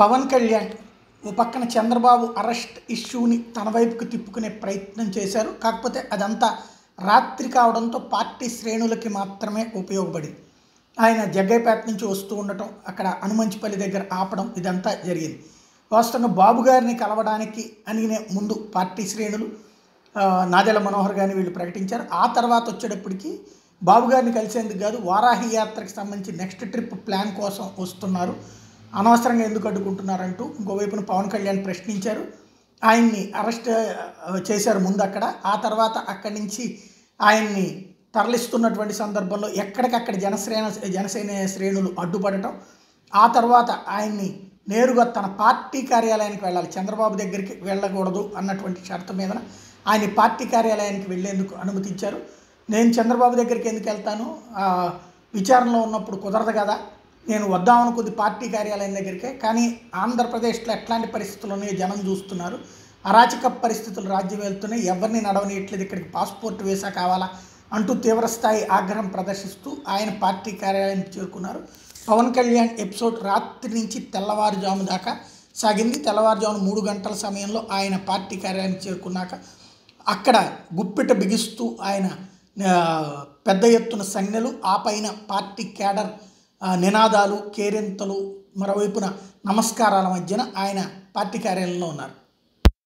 పవన్ కళ్యాణ్ ఓ పక్కన చంద్రబాబు అరెస్ట్ ఇష్యూని తన వైపుకు తిప్పుకునే ప్రయత్నం చేశారు కాకపోతే అదంతా రాత్రి కావడంతో పార్టీ శ్రేణులకి మాత్రమే ఉపయోగపడింది ఆయన జగ్గైపేట నుంచి వస్తూ ఉండటం అక్కడ హనుమంచిపల్లి దగ్గర ఆపడం ఇదంతా జరిగింది వాస్తవంగా బాబు గారిని కలవడానికి అని ముందు పార్టీ శ్రేణులు ఆ, నాదెళ్ల మనోహర్ గారిని వీళ్ళు ప్రకటించారు ఆ తర్వాత వచ్చేటప్పటికి బాబు గారిని కలిసేందుకు కాదు వారాహి యాత్రకు సంబంధించి నెక్స్ట్ ట్రిప్ ప్లాన్ కోసం వస్తున్నారు అనవసరంగా ఎందుకు అడ్డుకుంటున్నారంటూ ఇంకోవైపున పవన్ కళ్యాణ్ ప్రశ్నించారు ఆయన్ని అరెస్ట్ ఆ, చేశారు ముందు అక్కడ ఆ తర్వాత అక్కడి నుంచి ఆయన్ని తరలిస్తున్నటువంటి సందర్భంలో ఎక్కడికక్కడ జనశ్రేణ జనసేన శ్రేణులు అడ్డుపడటం ఆ తర్వాత ఆయన్ని నేరుగా తన పార్టీ కార్యాలయానికి వెళ్ళాలి చంద్రబాబు దగ్గరికి వెళ్ళకూడదు అన్నటువంటి షరతు మీద ఆయన పార్టీ కార్యాలయానికి వెళ్ళేందుకు అనుమతించారు నేను చంద్రబాబు దగ్గరికి ఎందుకు వెళ్తాను ఆ, విచారణలో ఉన్నప్పుడు కుదరదు కదా నేను వద్దామనుకుంది పార్టీ కార్యాలయం దగ్గరికే కానీ ఆంధ్రప్రదేశ్లో ఎట్లాంటి పరిస్థితులు ఉన్నాయో జనం చూస్తున్నారు అరాచక పరిస్థితులు రాజ్యం వెళ్తున్నాయి ఎవరిని నడవనియట్లేదు ఇక్కడికి పాస్పోర్ట్ వీసా కావాలా అంటూ తీవ్రస్థాయి ఆగ్రహం ప్రదర్శిస్తూ ఆయన పార్టీ కార్యాలయానికి చేరుకున్నారు పవన్ కళ్యాణ్ ఎపిసోడ్ రాత్రి నుంచి తెల్లవారుజాము దాకా సాగింది తెల్లవారుజామున మూడు గంటల సమయంలో ఆయన పార్టీ కార్యాలయానికి చేరుకున్నాక అక్కడ గుప్పిట బిగిస్తూ ఆయన ఆ, పెద్ద ఎత్తున సంజ్ఞలు ఆ పైన పార్టీ క్యాడర్ ఆ, నినాదాలు కేరింతలు మరోవైపున నమస్కారాల మధ్యన ఆయన పార్టీ కార్యాలయంలో ఉన్నారు